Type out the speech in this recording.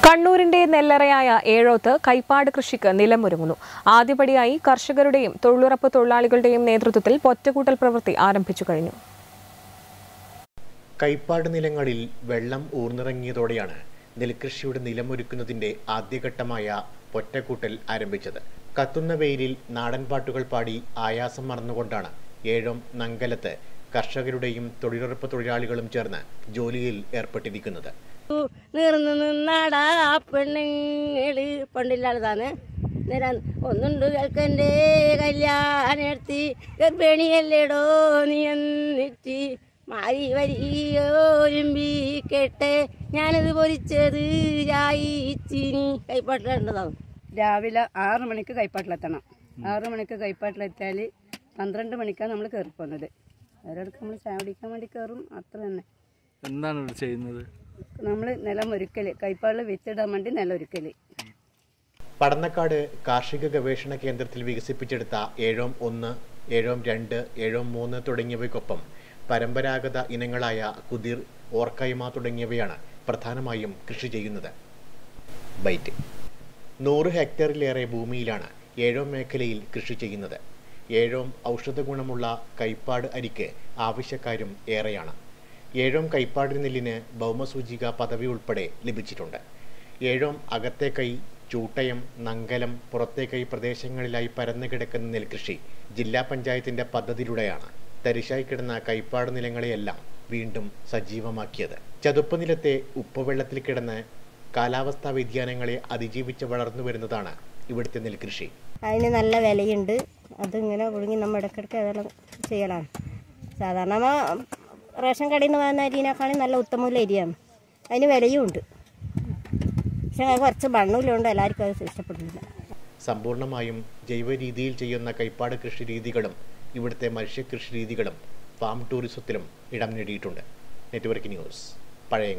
കണ്ണൂരിന്റെ നെല്ലറയായ ഏഴോത്ത് കൈപ്പാട് കൃഷിക്ക് നിലമൊരുങ്ങുന്നു ആദ്യപടിയായി കർഷകരുടെയും തൊഴിലുറപ്പ് തൊഴിലാളികളുടെയും നേതൃത്വത്തിൽ പൊറ്റക്കൂട്ടൽ പ്രവൃത്തി ആരംഭിച്ചു കഴിഞ്ഞു കൈപ്പാട് നിലങ്ങളിൽ വെള്ളം ഊർന്നിറങ്ങിയതോടെയാണ് നെൽകൃഷിയുടെ നിലമൊരുക്കുന്നതിന്റെ ആദ്യഘട്ടമായ പൊറ്റക്കൂട്ടൽ ആരംഭിച്ചത് കത്തുന്ന വെയിലിൽ നാടൻ പാട്ടുകൾ പാടി ആയാസം മറന്നുകൊണ്ടാണ് ഏഴോം നങ്കലത്ത് കർഷകരുടെയും തൊഴിലുറപ്പ് തൊഴിലാളികളും ചേർന്ന് ജോലിയിൽ ഏർപ്പെട്ടിരിക്കുന്നത് നീർന്നു നിന്നാടാ പെണ്ണുങ്ങള് പണ്ടില്ലാതാണ് നേരം ഒന്നുണ്ട് കേൾക്കൻ്റെ കല്യാണെടുത്തി ഗർഭിണിയല്ലേടോ നീ എന്നിട്ട് മാരി വരിയോരുമ്പി കേട്ടെ ഞാനിത് പൊരിച്ചത് ചായിച്ചിനി കൈപ്പാട്ടിലുണ്ടതാവും രാവിലെ ആറ് മണിക്ക് കൈപ്പാട്ടിലെത്തണം ആറ് മണിക്ക് കൈപ്പാട്ടിലെത്തിയാൽ പന്ത്രണ്ട് മണിക്കാണ് നമ്മൾ കയറി പോകുന്നത് അവരടുത്ത് നമ്മൾ ചായ കുടിക്കാൻ വേണ്ടി കയറും അത്ര തന്നെ എന്താണ് ഇവിടെ ചെയ്യുന്നത് നമ്മൾ നിലം ഒരുക്കൽ കൈപ്പാടിൽ വിത്തിടാൻ വേണ്ടി നിലൊരുക്കൽ പടന്നക്കാട് കാർഷിക ഗവേഷണ കേന്ദ്രത്തിൽ വികസിപ്പിച്ചെടുത്ത ഏഴോം ഒന്ന് ഏഴോം രണ്ട് ഏഴോം മൂന്ന് തുടങ്ങിയവയ്ക്കൊപ്പം പരമ്പരാഗത ഇനങ്ങളായ കുതിർ ഓർക്കൈമ തുടങ്ങിയവയാണ് പ്രധാനമായും കൃഷി ചെയ്യുന്നത് ബൈറ്റ് നൂറ് ഹെക്ടറിലേറെ ഭൂമിയിലാണ് ഏഴോം മേഖലയിൽ കൃഷി ചെയ്യുന്നത് ഏഴോം ഔഷധ ഗുണമുള്ള കൈപ്പാട് അരിക്ക് ആവശ്യക്കാരും ഏറെയാണ് ഏഴോം കൈപ്പാട് നെല്ലിന് ഭൗമസൂചിക പദവി ഉൾപ്പെടെ ലഭിച്ചിട്ടുണ്ട് ഏഴോം അകത്തെ കൈ ചൂട്ടയം നങ്കലം പുറത്തെ കൈ പ്രദേശങ്ങളിലായി പരന്നു കിടക്കുന്ന നെൽകൃഷി ജില്ലാ പഞ്ചായത്തിന്റെ പദ്ധതിയിലൂടെയാണ് തരിശായി കിടന്ന കൈപ്പാട് നിലങ്ങളെയെല്ലാം വീണ്ടും സജീവമാക്കിയത് ചതുപ്പ് നിലത്തെ ഉപ്പുവെള്ളത്തിൽ കിടന്ന് കാലാവസ്ഥാ വ്യതിയാനങ്ങളെ അതിജീവിച്ച് വളർന്നു വരുന്നതാണ് ഇവിടുത്തെ നെൽകൃഷി അതിന് നല്ല വിലയുണ്ട് അതിങ്ങനെ ഒഴുങ്ങി നമ്മൾ ഇടയ്ക്കിടയ്ക്ക് അതെല്ലാം ചെയ്യലാണ് സാധാരണ നമ്മ റേഷൻ കടയിൽ നിന്ന് വാങ്ങുന്ന അരിനേക്കാളും നല്ല ഉത്തമമുള്ള അരിയാണ് അതിന് വിലയും ഉണ്ട് പക്ഷെ അത് കുറച്ച് മണ്ണൂലുണ്ട് എല്ലാവർക്കും അത് ഇഷ്ടപ്പെടുന്നില്ല സമ്പൂർണ്ണമായും ജൈവ രീതിയിൽ ചെയ്യുന്ന കൈപ്പാട് കൃഷി രീതികളും ഇവിടുത്തെ മത്സ്യകൃഷി രീതികളും ഫാം ടൂറിസത്തിലും ഇടം നേടിയിട്ടുണ്ട് നെറ്റ്വർക്ക് ന്യൂസ് പഴയ